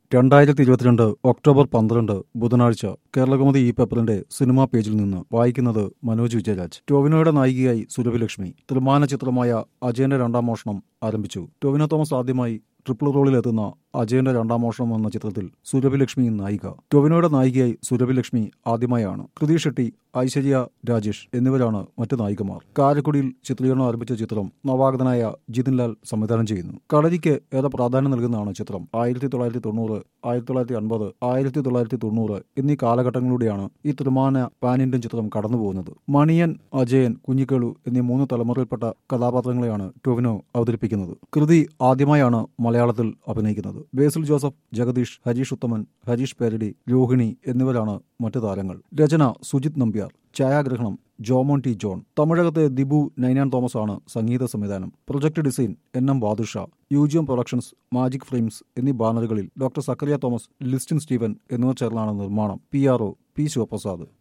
രണ്ടായിരത്തി ഇരുപത്തിരണ്ട് ഒക്ടോബർ പന്ത്രണ്ട് ബുധനാഴ്ച കേരളകൗമുദി ഈ പേപ്പറിന്റെ സിനിമാ പേജിൽ നിന്ന് വായിക്കുന്നത് മനോജ് വിജയരാജ് ടോവിനോയുടെ നായികയായി സുരഭിലക്ഷ്മി ത്രിമാന ചിത്രമായ അജയന്റെ രണ്ടാം മോഷണം ആരംഭിച്ചു ടോവിനോ തോമസ് ആദ്യമായി ട്രിപ്പിൾ റോളിലെത്തുന്ന അജയന്റെ രണ്ടാം മോഷണം എന്ന ചിത്രത്തിൽ സുരഭിലക്ഷ്മി നായിക ടൊവിനോയുടെ നായികയായി സുരഭിലക്ഷ്മി ആദ്യമായാണ് കൃതി ഷെട്ടി ഐശ്വര്യ രാജേഷ് എന്നിവരാണ് മറ്റ് നായികമാർ കാരക്കുടിയിൽ ചിത്രീകരണം ആരംഭിച്ച ചിത്രം നവാഗതനായ ജിതിൻ ലാൽ സംവിധാനം ചെയ്യുന്നു കളരിക്ക് ഏറെ പ്രാധാന്യം നൽകുന്നതാണ് ചിത്രം ആയിരത്തി തൊള്ളായിരത്തി തൊണ്ണൂറ് ആയിരത്തി തൊള്ളായിരത്തി അൻപത് ആയിരത്തി തൊള്ളായിരത്തി തൊണ്ണൂറ് എന്നീ കാലഘട്ടങ്ങളിലൂടെയാണ് ഈ ത്രിമാന പാൻ ഇന്ത്യൻ ചിത്രം കടന്നുപോകുന്നത് മണിയൻ അജയൻ കുഞ്ഞിക്കേളു എന്നീ മൂന്ന് തലമുറയിൽപ്പെട്ട കഥാപാത്രങ്ങളെയാണ് ടൊവിനോ അവതരിപ്പിക്കുന്നത് കൃതി ആദ്യമായാണ് മലയാളത്തിൽ അഭിനയിക്കുന്നത് ബേസിൽ ജോസഫ് ജഗദീഷ് ഹരീഷ് ഉത്തമൻ ഹരീഷ് പേരടി രോഹിണി എന്നിവരാണ് മറ്റു താരങ്ങൾ രചന സുജിത് നമ്പ്യാർ ഛായാഗ്രഹണം ജോമോൻ ടി ജോൺ തമിഴകത്തെ ദിബു നൈനാൻ തോമസ് ആണ് സംഗീത സംവിധാനം project design N M Badusha UGM Productions Magic Frames എന്നീ ബാനറുകളിൽ ഡോക്ടർ സക്കറിയ തോമസ് ലിസ്റ്റിൻ സ്റ്റീവൻ എന്നിവർ ചേർന്നാണ് നിർമ്മാണം P R O P Sivaprasad